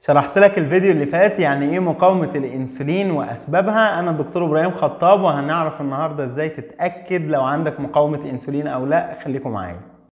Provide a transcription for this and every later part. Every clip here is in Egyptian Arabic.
شرحت لك الفيديو اللي فات يعني ايه مقاومة الانسولين واسبابها انا الدكتور ابراهيم خطاب وهنعرف النهاردة ازاي تتأكد لو عندك مقاومة انسولين او لا خليكم معايا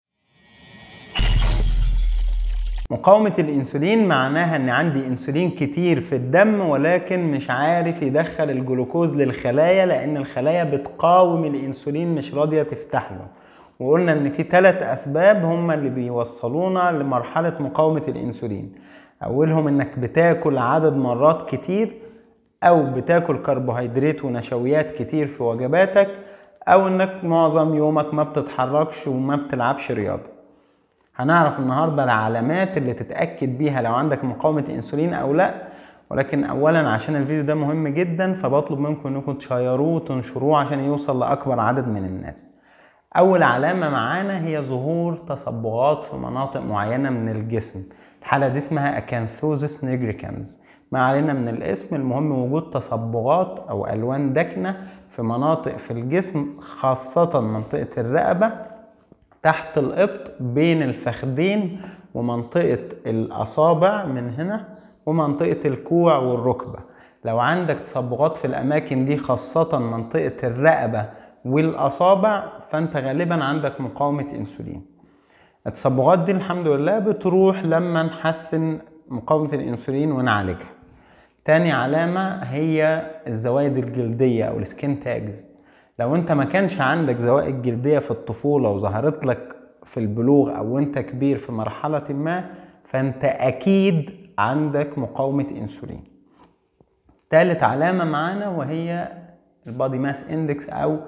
مقاومة الانسولين معناها ان عندي انسولين كتير في الدم ولكن مش عارف يدخل الجلوكوز للخلايا لان الخلايا بتقاوم الانسولين مش راضية تفتح له وقلنا ان في ثلاث اسباب هم اللي بيوصلونا لمرحلة مقاومة الانسولين اولهم انك بتاكل عدد مرات كتير او بتاكل كربوهيدرات ونشويات كتير في وجباتك او انك معظم يومك ما بتتحركش وما بتلعبش رياضة هنعرف النهارده العلامات اللي تتاكد بيها لو عندك مقاومه انسولين او لا ولكن اولا عشان الفيديو ده مهم جدا فبطلب منكم انكم تشيروه وتنشروه عشان يوصل لاكبر عدد من الناس اول علامه معانا هي ظهور تصبغات في مناطق معينه من الجسم الحاله دي اسمها اكانثوزس نيجريكانز ما علينا من الاسم المهم وجود تصبغات او الوان داكنه في مناطق في الجسم خاصه منطقه الرقبه تحت الإبط بين الفخذين ومنطقة الأصابع من هنا ومنطقة الكوع والركبة لو عندك تصبغات في الأماكن دي خاصة منطقة الرقبة والأصابع فأنت غالبا عندك مقاومة أنسولين التصبغات دي الحمد لله بتروح لما نحسن مقاومة الأنسولين ونعالجها تاني علامة هي الزوايد الجلدية أو السكين تاجز لو انت ما كانش عندك زوائد جلدية في الطفولة وظهرت لك في البلوغ او انت كبير في مرحلة ما فانت اكيد عندك مقاومة انسولين تالت علامة معانا وهي البادي ماس اندكس او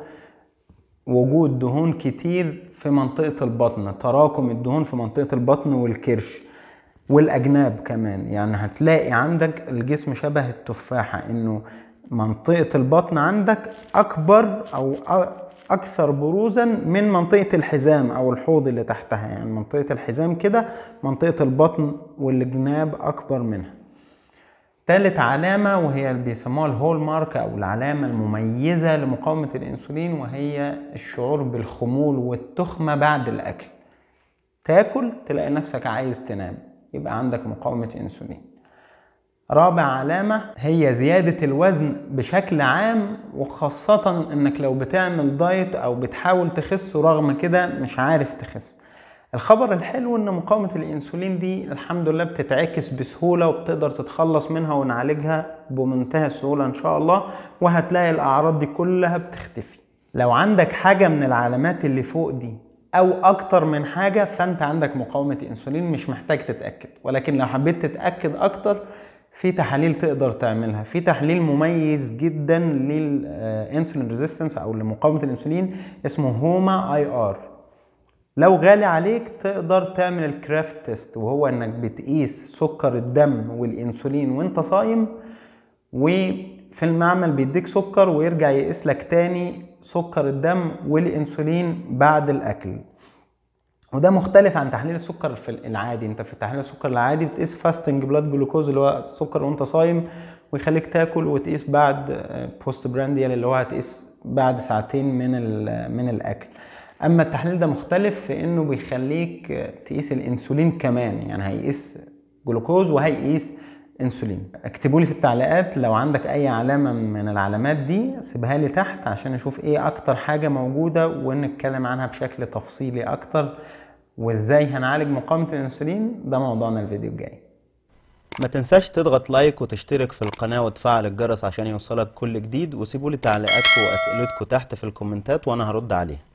وجود دهون كتير في منطقة البطن تراكم الدهون في منطقة البطن والكرش والاجناب كمان يعني هتلاقي عندك الجسم شبه التفاحة انه منطقة البطن عندك أكبر أو أكثر بروزا من منطقة الحزام أو الحوض اللي تحتها يعني منطقة الحزام كده منطقة البطن والجناب أكبر منها تالت علامة وهي اللي بيسموها الهول مارك أو العلامة المميزة لمقاومة الأنسولين وهي الشعور بالخمول والتخمة بعد الأكل تاكل تلاقي نفسك عايز تنام يبقى عندك مقاومة أنسولين رابع علامة هي زيادة الوزن بشكل عام وخاصة انك لو بتعمل دايت او بتحاول تخس ورغم كده مش عارف تخس الخبر الحلو ان مقاومة الانسولين دي الحمد لله بتتعكس بسهولة وبتقدر تتخلص منها ونعالجها بمنتهى السهولة ان شاء الله وهتلاقي الاعراض دي كلها بتختفي لو عندك حاجة من العلامات اللي فوق دي او اكتر من حاجة فانت عندك مقاومة انسولين مش محتاج تتأكد ولكن لو حبيت تتأكد اكتر في تحاليل تقدر تعملها في تحليل مميز جدا للانسولين ريزيستنس او لمقاومه الانسولين اسمه هوما اي ار لو غالي عليك تقدر تعمل الكرافت تيست وهو انك بتقيس سكر الدم والانسولين وانت صايم وفي المعمل بيديك سكر ويرجع يقيس لك تاني سكر الدم والانسولين بعد الاكل وده مختلف عن تحليل السكر في العادي انت في تحليل السكر العادي بتقيس فاستنج بلاد جلوكوز اللي هو السكر وانت صايم ويخليك تاكل وتقيس بعد بوست برانديال اللي هو هتقيس بعد ساعتين من من الاكل اما التحليل ده مختلف في انه بيخليك تقيس الانسولين كمان يعني هيقيس جلوكوز وهيقيس انسولين اكتبوا لي في التعليقات لو عندك اي علامه من العلامات دي سيبها لي تحت عشان اشوف ايه اكتر حاجه موجوده ونتكلم عنها بشكل تفصيلي اكتر وازاي هنعالج مقاومه الانسولين ده موضوعنا الفيديو الجاي ما تنساش تضغط لايك وتشترك في القناة وتفعل الجرس عشان يوصلك كل جديد وسيبوا لي تعليقاتكم واسئلتكم تحت في الكومنتات وانا هرد عليها